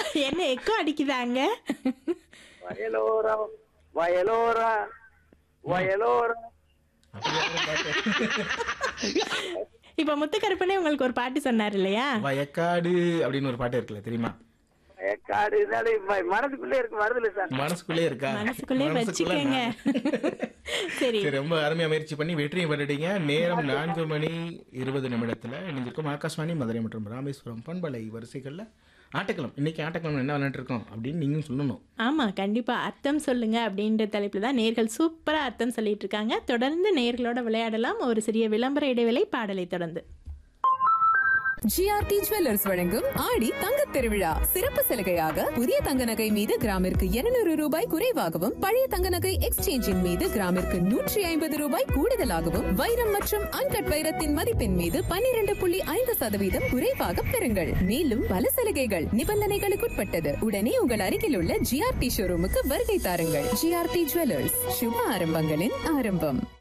என்ன எக்கோ அடிக்குதாங்க வயலோரா வயலோரா வயலோரா அப்படியே ஒரு பாட்டு. இப்ப முத்துக்கருப்பனே உங்களுக்கு ஒரு பாட்டு சொன்னார் இல்லையா வயக்காடு அப்படின்னு ஒரு பாட்டு இருக்குல்ல தெரியுமா காடு இருந்தாலும் இப்ப மனசுக்குள்ளே இருக்கு வருதுல்ல சார் மனசுக்குள்ளே இருக்கா மனசுக்குள்ளே மனசுக்குள்ள வச்சுக்கங்க நான். சரி சரி ரொம்ப அருமையா முயற்சி பண்ணி வெற்றியும் பண்ணிட்டீங்க நேரம் நான்கு மணி இருபது நிமிடத்துல இணைஞ்சிருக்கும் ஆகாஷ்வாணி மதுரை மற்றும் ராமேஸ்வரம் பண்பலை வரிசைகள்ல ஆட்டக்கிழம் இன்னைக்கு ஆட்டக்கிழம் என்ன விளையாட்டு இருக்கோம் அப்படின்னு நீங்களும் சொல்லணும் ஆமா கண்டிப்பா அர்த்தம் சொல்லுங்க அப்படின்ற தலைப்புல தான் நேர்கள் சூப்பரா அர்த்தம் சொல்லிட்டு இருக்காங்க தொடர்ந்து நேர்களோட விளையாடலாம் ஒரு சிறிய விளம்பர இடைவேளை பாடலை தொடர்ந்து ஜிஆர்டி ஜுவல்லர்ஸ் வழங்கும் ஆடி தங்க திருவிழா சிறப்பு சலுகையாக புதிய தங்க நகை மீது கிராமிற்கு 200 ரூபாய் குறைவாகவும் பழைய தங்க நகை எக்ஸ்சேஞ்சின் மீது கிராமிற்கு நூற்றி ஐம்பது ரூபாய் கூடுதலாகவும் வைரம் மற்றும் அன்கட் வைரத்தின் மதிப்பின் மீது 12.5% புள்ளி ஐந்து சதவீதம் குறைவாக பெறுங்கள் மேலும் பல சலுகைகள் நிபந்தனைகளுக்குட்பட்டது உடனே உங்கள் அருகில் உள்ள ஜிஆர்டி ஷோரூமுக்கு வருகை தாருங்கள் ஜிஆர்டி ஜுவல்லர்ஸ் சுப ஆரம்பங்களின் ஆரம்பம்